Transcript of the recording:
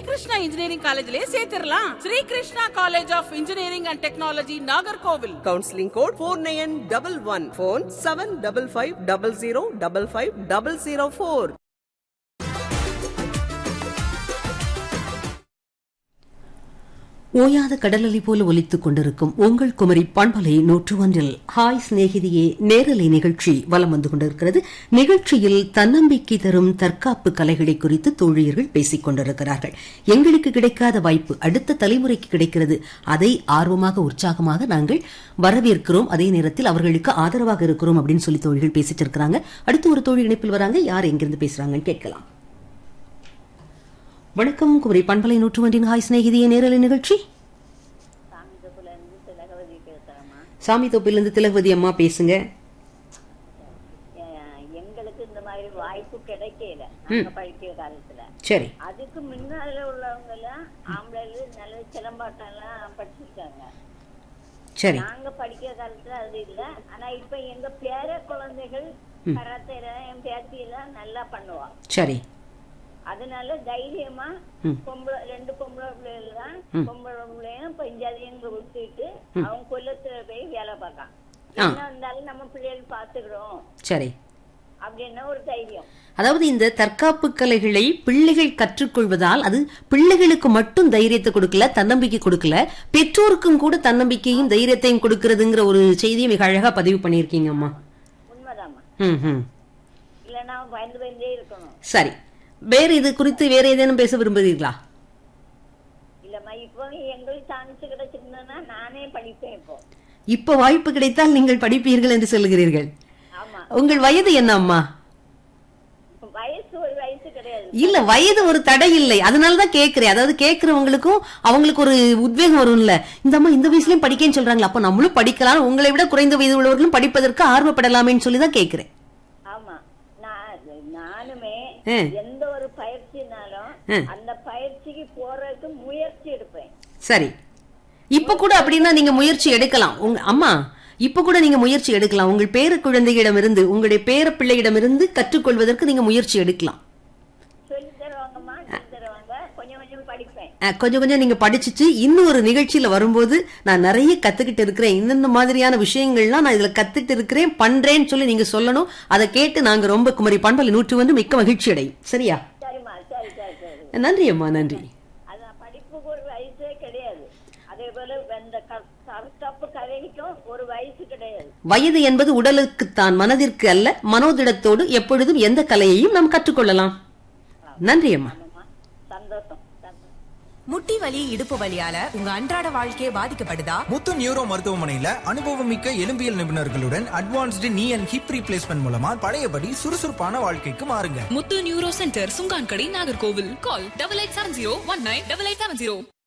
Krishna engineering காலேஜ்லயே சேர்த்திடலாம் Sri Krishna college of engineering and technology Nagercoil counselling code four nine double one phone seven double five double zero double five double zero four ஓயாத கடலலை போல ஒலித்துக் கொண்டிருக்கும் உங்கள் குமரி பண்பலை நூற்று ஒன்றில் ஹாய் சிநேகிதியே நேரலை நிகழ்ச்சி வலம் வந்து கொண்டிருக்கிறது நிகழ்ச்சியில் தன்னம்பிக்கை தரும் தற்காப்பு கலைகளை குறித்து தோழியர்கள் பேசிக் கொண்டிருக்கிறார்கள் எங்களுக்கு கிடைக்காத வாய்ப்பு அடுத்த தலைமுறைக்கு கிடைக்கிறது அதை ஆர்வமாக உற்சாகமாக நாங்கள் வரவேற்கிறோம் அதே நேரத்தில் அவர்களுக்கு ஆதரவாக இருக்கிறோம் அப்படின்னு சொல்லி தோழிகள் பேசிட்டு இருக்கிறாங்க அடுத்து ஒரு தோழி இணைப்பில் வராங்க யார் எங்கிருந்து பேசுறாங்கன்னு கேட்கலாம் வணக்கம் குமரி பண்பலை நூற்று ஒன்றின் ஹாய் சிநேகிதிய நேரலை நிகழ்ச்சி சாமி தொப்பிலிருந்து திலகவதி அம்மா பேசுங்க அஹ் எங்களுக்கு இந்த மாதிரி வாய்ப்பு கிடைக்கல நாங்க படிக்கிற காலத்துல சரி அதுக்கு முன்னால உள்ளவங்க எல்லாம் ஆம்பளை நல்ல சிலம்பாட்டம் எல்லாம் படிச்சிருக்காங்க சரி நாங்க படிக்கிற காலத்துல அது இல்ல ஆனா இப்ப எங்க பேர குழந்தைகள் கராத்தேல என் பேத்தி எல்லாம் நல்லா பண்ணுவா சரி அதனால தைரியமா பொம்பளை ரெண்டு பொம்பளை பிள்ளைகள் தான் பொம்பளை பிள்ளையும் பஞ்சாதியங்க விட்டுட்டு அவன் கொல்லத்துல போய் வேலை பார்க்கான் என்ன இருந்தாலும் நம்ம பிள்ளைகள் பாத்துக்கிறோம் சரி அப்படின்னா ஒரு தைரியம் அதாவது இந்த தற்காப்பு கலைகளை பிள்ளைகள் கற்றுக்கொள்வதால் அது பிள்ளைகளுக்கு மட்டும் தைரியத்தை கொடுக்கல தன்னம்பிக்கை கொடுக்கல பெற்றோருக்கும் கூட தன்னம்பிக்கையும் தைரியத்தையும் கொடுக்கறதுங்கிற ஒரு செய்தியை மிக அழகா பதிவு பண்ணியிருக்கீங்க அம்மா உண்மைதாம்மா ம் ம் இல்லைன்னா அவன் பயந்து பயந்தே இருக்கணும் சரி வேற இது குறித்து வேற ஏதேனும் பேச விரும்புகிறீர்களா இல்லம்மா இப்போ எங்களுக்கு சான்ஸ் கிடைச்சிருந்ததுன்னா நானே படிப்பேன் இப்போ இப்ப வாய்ப்பு கிடைத்தால் நீங்கள் படிப்பீர்கள் என்று சொல்லுகிறீர்கள் ஆமா உங்கள் வயது என்ன அம்மா வயசு ஒரு வயசு கிடையாது இல்ல வயது ஒரு தடை இல்லை அதனாலதான் கேக்குறேன் அதாவது கேக்குறவங்களுக்கும் அவங்களுக்கு ஒரு உத்வேகம் வரும்ல இந்த அம்மா இந்த வயசுலயும் படிக்கன்னு சொல்றாங்களா அப்ப நம்மளும் படிக்கலாம் உங்களை விட குறைந்த வயது உள்ளவர்களும் படிப்பதற்கு ஆர்வப்படலாமேன்னு சொல்லி தான் கேக்குறேன் ஆமா நான் நானுமே ஆ. எந்த ஒரு பயிற்சினாலும் ஆ. அந்த பயிற்சிக்கு போறதுக்கு முயற்சி எடுப்பேன் சரி இப்ப கூட அப்படின்னா நீங்க முயற்சி எடுக்கலாம் உங்க அம்மா இப்ப கூட நீங்க முயற்சி எடுக்கலாம் உங்கள் பேர குழந்தையிடமிருந்து உங்களுடைய பேர பிள்ளையிடமிருந்து கற்றுக்கொள்வதற்கு நீங்க முயற்சி எடுக்கலாம் சொல்லி தருவாங்கம்மா சொல்லி தருவாங்க கொஞ்சம் கொஞ்சம் படிப்பேன் அஹ், கொஞ்சம் கொஞ்சம் நீங்க படிச்சுட்டு இன்னும் ஒரு நிகழ்ச்சியில வரும்போது நான் நிறைய கத்துக்கிட்டு இருக்கிறேன் இந்தந்த மாதிரியான விஷயங்கள்லாம் நான் இதுல கத்துட்டு இருக்கிறேன் பண்றேன்னு சொல்லி நீங்க சொல்லணும் அதை கேட்டு நாங்க ரொம்ப குமரி பண்பலை நூற்று வந்து மிக்க மகிழ்ச்சி அடையும் சரியா சரிம்மா சரி சரி சரி நன்றி அம்மா நன்றி அதான் படிப்புக்கு ஒரு வயசே கிடையாது அதே போல இந்த தப்பு கதைக்கும் ஒரு வயசு கிடையாது வயது என்பது உடலுக்குத்தான் மனதிற்கு அல்ல மனோதிடத்தோடு எப்பொழுதும் எந்த கலையையும் நாம் கற்றுக்கொள்ளலாம் நன்றி அம்மா ஆமாம்மா சந்தோஷம் சந்தோஷம் முட்டி வலி இடுப்பு வலியால உங்க அன்றாட வாழ்க்கையே பாதிக்கப்படுதா முத்து நியூரோ மருத்துவமனையில அனுபவமிக்க எலும்பியல் நிபுணர்களுடன் அட்வான்ஸ்டு நீ அண்ட் ஹிப் ரீப்ளேஸ்மெண்ட் மூலமா பழையபடி சுறுசுறுப்பான வாழ்க்கைக்கு மாறுங்க Muthu neuro centre Sunkankadai Nagercoil call double eight seven zero one nine double eight seven zero